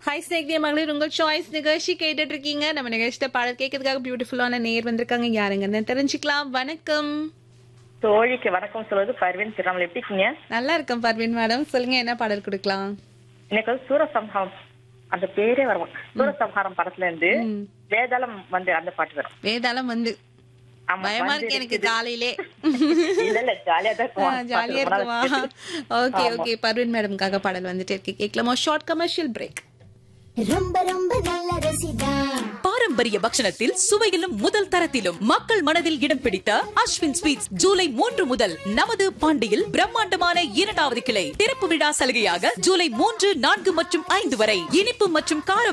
Hi ஸ்னேக்திய மகளிர் உங்கள் choice நிகழ்ச்சி கேட்டுட்டு இருக்கீங்க நம்ம நிகழ்ச்சியில பாடல் கேட்கறதுக்காக பியூட்டிஃபுல்லான நேர் வந்திருக்காங்க யாருங்கன்னு தெரிஞ்சுக்கலாம் வணக்கம் தோழிக்கு வணக்கம் சொல்வது பர்வீன் திருநாமல் எப்படி இருக்கீங்க நல்லா இருக்கேன் பர்வீன் மேடம் சொல்லுங்க என்ன பாடல் கொடுக்கலாம் எனக்கு வந்து சூரசம்ஹாரம் அந்த பேரே வரும் சூரசம்ஹாரம் படத்துல இருந்து வேதாளம் வந்து அந்த பாட்டு வரும் வேதாளம் வந்து ஆமா, பயமா வந்து இருக்கு எனக்கு இருக்குது. காலையிலே இல்ல இல்ல ஜாலியா தான் இருக்கும் அந்த ஜாலியா பாட்டு. இருக்குமா ரொம்ப நல்லா ஓகே ஆமா. ஓகே பர்வீன் மேடம்காக பாடல் வந்துட்டு இருக்கு கேட்கலாமா ஷார்ட் கமர்ஷியல் பிரேக் ரொம்ப ரொம்ப நல்ல ரசிதா பாரம்பரிய பக்ஷணத்தில் சுவையிலும் முதல் தரத்திலும் மக்கள் மனதில் இடம் பிடித்த அஸ்வின் ஸ்வீட்ஸ் ஜூலை மூன்று முதல் நமது பாண்டியில் பிரம்மாண்டமான இரண்டாவது கிளை திறப்பு விழா சலுகையாக ஜூலை மூன்று நான்கு மற்றும் ஐந்து வரை இனிப்பு மற்றும் கார